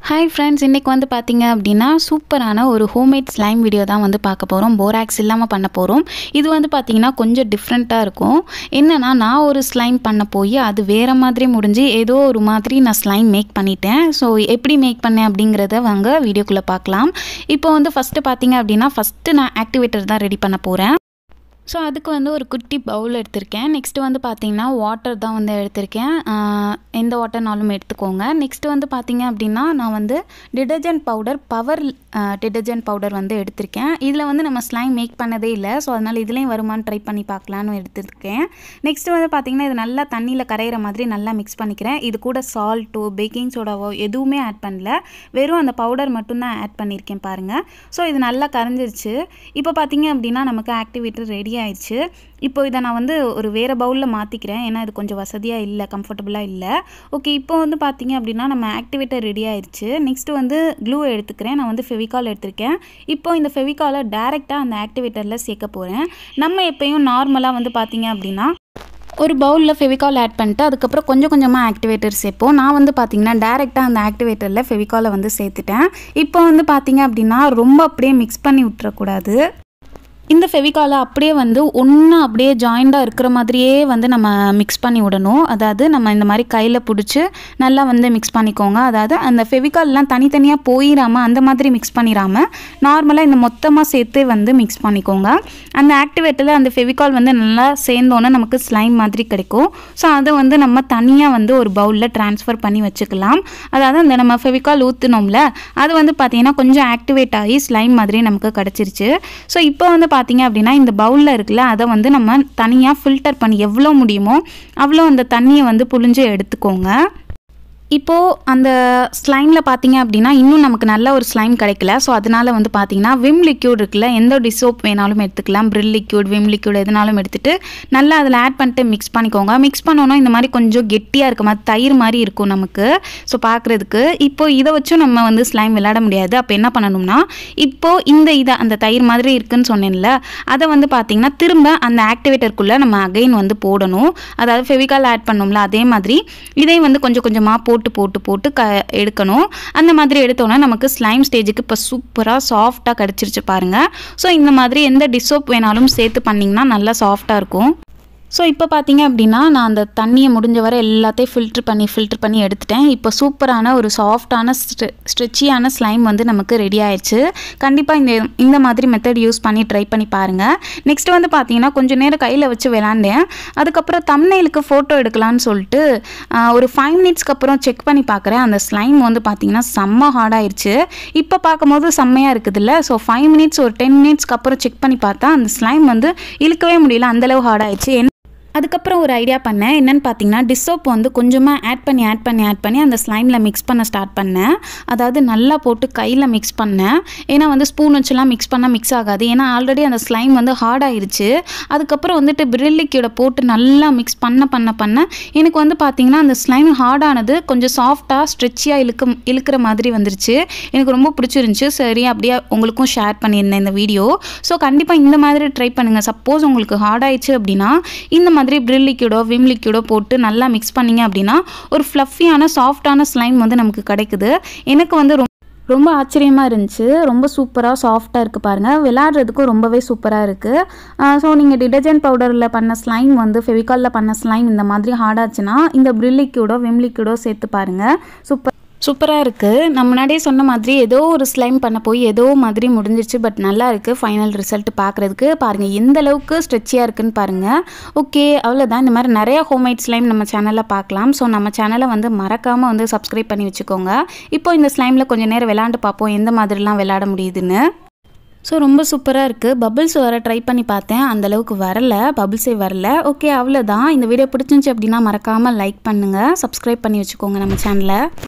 hi friends இன்றைக்கி வந்து பார்த்தீங்க அப்படின்னா சூப்பரான ஒரு ஹோம்மேட் ஸ்லைம் வீடியோ தான் வந்து பார்க்க போகிறோம் போராக்ஸ் இல்லாமல் பண்ண போகிறோம் இது வந்து பார்த்தீங்கன்னா கொஞ்சம் டிஃப்ரெண்ட்டாக இருக்கும் என்னென்னா நான் ஒரு ஸ்லைம் பண்ண போய் அது வேறு மாதிரி முடிஞ்சு ஏதோ ஒரு மாதிரி நான் ஸ்லைம் மேக் பண்ணிட்டேன் ஸோ எப்படி மேக் பண்ணேன் அப்படிங்கிறத வாங்க வீடியோக்குள்ளே பார்க்கலாம் இப்போ வந்து ஃபஸ்ட்டு பார்த்தீங்க அப்படின்னா ஃபஸ்ட்டு நான் ஆக்டிவேட்டர் தான் ரெடி பண்ண போகிறேன் ஸோ அதுக்கு வந்து ஒரு குட்டி பவுல் எடுத்திருக்கேன் நெக்ஸ்ட்டு வந்து பார்த்தீங்கன்னா வாட்டர் தான் வந்து எடுத்திருக்கேன் ஆஹ் எந்த வாட்டர்னாலும் எடுத்துக்கோங்க நெக்ஸ்ட்டு வந்து பார்த்தீங்க அப்படின்னா நான் வந்து detergent powder power detergent powder வந்து எடுத்திருக்கேன் இதில் வந்து நம்ம ஸ்லைம் மேக் பண்ணதே இல்லை ஸோ அதனால் இதுலேயும் வருமானு ட்ரை பண்ணி பார்க்கலான்னு எடுத்திருக்கேன் நெக்ஸ்ட்டு வந்து பார்த்தீங்கன்னா இது நல்லா தண்ணியில் கரையிற மாதிரி நல்லா மிக்ஸ் பண்ணிக்கிறேன் இது கூட சால்ட்டோ பேக்கிங் சோடாவோ எதுவுமே ஆட் பண்ணல வெறும் அந்த பவுடர் மட்டும்தான் ஆட் பண்ணியிருக்கேன் பாருங்கள் ஸோ இது நல்லா கரைஞ்சிருச்சு இப்போ பார்த்தீங்க அப்படின்னா நமக்கு ஆக்டிவேட்டர் ரெடி ஆயிடுச்சு இப்போ இதை நான் வந்து ஒரு வேறு பவுலில் மாற்றிக்கிறேன் ஏன்னா இது கொஞ்சம் வசதியாக இல்லை கம்ஃபர்டபுளாக இல்லை ஓகே இப்போ வந்து பார்த்தீங்க அப்படின்னா நம்ம ஆக்டிவேட்டர் ரெடி ஆயிடுச்சு நெக்ஸ்ட்டு வந்து க்ளூ எடுத்துக்கிறேன் நான் வந்து ஃபெவிகால் எடுத்திருக்கேன் இப்போ இந்த ஃபெவிகாலை டேரெக்டாக அந்த ஆக்டிவேட்டரில் சேர்க்க போகிறேன் நம்ம எப்பயும் நார்மலாக வந்து பார்த்தீங்க அப்படின்னா ஒரு பவுலில் ஃபெவிகால் ஆட் பண்ணிட்டு அதுக்கப்புறம் கொஞ்சம் கொஞ்சமாக ஆக்டிவேட்டர் சேர்ப்போம் நான் வந்து பார்த்தீங்கன்னா டேரெக்டாக அந்த ஆக்டிவேட்டரில் ஃபெவிகாலை வந்து சேர்த்துட்டேன் இப்போ வந்து பார்த்தீங்க அப்படின்னா ரொம்ப அப்படியே மிக்ஸ் பண்ணி விட்டுறக்கூடாது இந்த ஃபெவிகாலை அப்படியே வந்து ஒன்று அப்படியே ஜாயிண்டாக இருக்கிற மாதிரியே வந்து நம்ம மிக்ஸ் பண்ணி விடணும் அதாவது நம்ம இந்த மாதிரி கையில் பிடிச்சி நல்லா வந்து மிக்ஸ் பண்ணிக்கோங்க அதாவது அந்த ஃபெவிகால்லாம் தனித்தனியாக போயிடாமல் அந்த மாதிரி மிக்ஸ் பண்ணிடாமல் நார்மலாக இந்த மொத்தமாக சேர்த்து வந்து மிக்ஸ் பண்ணிக்கோங்க அந்த ஆக்டிவேட்டில் அந்த ஃபெவிகால் வந்து நல்லா சேர்ந்தோன்னே நமக்கு ஸ்லைம் மாதிரி கிடைக்கும் ஸோ அதை வந்து நம்ம தனியாக வந்து ஒரு பவுலில் ட்ரான்ஸ்ஃபர் பண்ணி வச்சுக்கலாம் அதாவது அந்த நம்ம ஃபெவிகால் ஊற்றினோம்ல அது வந்து பார்த்திங்கன்னா கொஞ்சம் ஆக்டிவேட் ஆகி ஸ்லைம் மாதிரி நமக்கு கிடச்சிருச்சு ஸோ இப்போ வந்து பார்த்தீங்க அப்படின்னா இந்த பவுலில் இருக்குல்ல அதை வந்து நம்ம தனியாக ஃபில்டர் பண்ணி எவ்வளோ முடியுமோ அவ்வளோ அந்த தண்ணியை வந்து புழிஞ்சு எடுத்துக்கோங்க இப்போது அந்த ஸ்லைமில் பார்த்தீங்க அப்படின்னா இன்னும் நமக்கு நல்ல ஒரு ஸ்லைம் கிடைக்கல ஸோ அதனால வந்து பார்த்தீங்கன்னா விம் லிக்யூட் இருக்குல்ல எந்த டிசோப் வேணாலும் எடுத்துக்கலாம் பிரில் லிக்யூட் விம் லிக்யூட் எதுனாலும் எடுத்துட்டு நல்லா அதில் ஆட் பண்ணிட்டு மிக்ஸ் பண்ணிக்கோங்க மிக்ஸ் பண்ணோன்னா இந்த மாதிரி கொஞ்சம் கெட்டியாக இருக்க மாதிரி தயிர் மாதிரி இருக்கும் நமக்கு ஸோ பார்க்குறதுக்கு இப்போ இதை வச்சும் நம்ம வந்து ஸ்லைம் விளையாட முடியாது அப்போ என்ன பண்ணணும்னா இப்போது இந்த இதை அந்த தயிர் மாதிரி இருக்குன்னு சொன்னேன்ல அதை வந்து பார்த்தீங்கன்னா திரும்ப அந்த ஆக்டிவேட்டருக்குள்ளே நம்ம அகைன் வந்து போடணும் அதாவது ஃபெவிகால் ஆட் பண்ணோம்ல அதே மாதிரி இதையும் வந்து கொஞ்சம் கொஞ்சமாக போட்டு போட்டு போட்டு க எடுக்கணும் அந்த மாதிரி எடுத்தோன்னா நமக்கு ஸ்லைம் ஸ்டேஜுக்கு இப்போ சூப்பராக சாஃப்டாக கிடச்சிருச்சு பாருங்கள் ஸோ இந்த மாதிரி எந்த டிசோப் வேணாலும் சேர்த்து பண்ணிங்கன்னா நல்லா சாஃப்டாக இருக்கும் ஸோ இப்போ பார்த்தீங்க அப்படின்னா நான் அந்த தண்ணியை முடிஞ்ச வரை எல்லாத்தையும் ஃபில்ட்ரு பண்ணி ஃபில்ட்ரு பண்ணி எடுத்துட்டேன் இப்போ சூப்பரான ஒரு சாஃப்டான ஸ்ட்ரெ ஸ்ட்ரெச்சியான ஸ்லைம் வந்து நமக்கு ரெடி ஆயிடுச்சு கண்டிப்பாக இந்த இந்த மாதிரி மெத்தட் யூஸ் பண்ணி ட்ரை பண்ணி பாருங்கள் நெக்ஸ்ட் வந்து பார்த்தீங்கன்னா கொஞ்சம் நேரம் கையில் வச்சு விளாண்டேன் அதுக்கப்புறம் தம்னைலுக்கு ஃபோட்டோ எடுக்கலான்னு சொல்லிட்டு ஆஹ், ஒரு ஃபைவ் மினிட்ஸ்க்கு அப்புறம் செக் பண்ணி பார்க்குறேன் அந்த ஸ்லைம் வந்து பார்த்தீங்கன்னா செம்ம ஹார்டாயிருச்சு இப்போ பார்க்கும்போது செம்மையாக இருக்குதுல்ல ஸோ ஃபைவ் மினிட்ஸ் ஒரு டென் மினிட்ஸ்க்கு அப்புறம் செக் பண்ணி பார்த்தா அந்த ஸ்லைம் வந்து இழுக்கவே முடியல அந்தளவு ஹார்டாயிருச்சு அதுக்கப்புறம் ஒரு ஐடியா பண்ணேன் என்னென்னு பார்த்தீங்கன்னா டிசோப் வந்து கொஞ்சமாக ஆட் பண்ணி ஆட் பண்ணி ஆட் பண்ணி அந்த ஸ்லைமில் மிக்ஸ் பண்ண ஸ்டார்ட் பண்ணேன் அதாவது நல்லா போட்டு கையில் மிக்ஸ் பண்ணேன் ஏன்னா வந்து ஸ்பூன் வச்சுலாம் மிக்ஸ் பண்ணால் மிக்ஸ் ஆகாது ஏன்னா ஆல்ரெடி அந்த ஸ்லைம் வந்து ஹார்ட் ஆயிருச்சு அதுக்கப்புறம் வந்துட்டு பிரில்லிக்கோட போட்டு நல்லா மிக்ஸ் பண்ண பண்ண பண்ண எனக்கு வந்து பார்த்தீங்கன்னா அந்த ஸ்லைம் ஹார்டானது கொஞ்சம் சாஃப்டாக ஸ்ட்ரெச்சியாக இழுக்க இழுக்கிற மாதிரி வந்துருச்சு எனக்கு ரொம்ப பிடிச்சிருந்துச்சு சரி அப்படியே உங்களுக்கும் ஷேர் பண்ணியிருந்தேன் இந்த வீடியோ ஸோ கண்டிப்பாக இந்த மாதிரி ட்ரை பண்ணுங்கள் சப்போஸ் உங்களுக்கு ஹார்ட் ஆயிடுச்சு அப்படின்னா இந்த மாதிரி பிரில் லிக்யூடோ விம் லிக்யூடோ போட்டு நல்லா மிக்ஸ் பண்ணீங்க அப்படின்னா ஒரு ஃப்ளஃபியான சாஃப்டான ஸ்லைம் வந்து நமக்கு கிடைக்குது எனக்கு வந்து ரொம்ப ரொம்ப ஆச்சரியமாக இருந்துச்சு ரொம்ப சூப்பராக சாஃப்டாக இருக்குது பாருங்கள் விளையாடுறதுக்கும் ரொம்பவே சூப்பராக இருக்குது ஸோ நீங்கள் டிடர்ஜென்ட் பவுடரில் பண்ண ஸ்லைம் வந்து ஃபெவிகாலில் பண்ண ஸ்லைம் இந்த மாதிரி ஹார்டாச்சுன்னா இந்த பிரில் லிக்யூடோ விம் லிக்யூடோ சேர்த்து பாருங்கள் சூப்பர் சூப்பராக இருக்குது நான் முன்னாடியே சொன்ன மாதிரி ஏதோ ஒரு ஸ்லைம் பண்ண போய் ஏதோ மாதிரி முடிஞ்சிருச்சு பட் நல்லா இருக்குது ஃபைனல் ரிசல்ட் பார்க்குறதுக்கு பாருங்கள் எந்த அளவுக்கு ஸ்ட்ரெச்சியாக இருக்குன்னு பாருங்கள் ஓகே அவ்வளோதான் இந்த மாதிரி நிறைய ஹோம்மேட் ஸ்லைம் நம்ம சேனலில் பார்க்கலாம் ஸோ நம்ம சேனலை வந்து மறக்காமல் வந்து சப்ஸ்கிரைப் பண்ணி வச்சுக்கோங்க இப்போ இந்த ஸ்லைமில் கொஞ்சம் நேரம் விளாண்டு பார்ப்போம் எந்த மாதிரிலாம் விளையாட முடியுதுன்னு ஸோ ரொம்ப சூப்பராக இருக்குது பபிள்ஸ் வர ட்ரை பண்ணி பார்த்தேன் அந்த அளவுக்கு வரல பபிள்ஸே வரல ஓகே அவ்வளோதான் இந்த வீடியோ பிடிச்சிருந்துச்சி அப்படின்னா மறக்காமல் லைக் பண்ணுங்கள் சப்ஸ்கிரைப் பண்ணி வச்சுக்கோங்க நம்ம சேனலை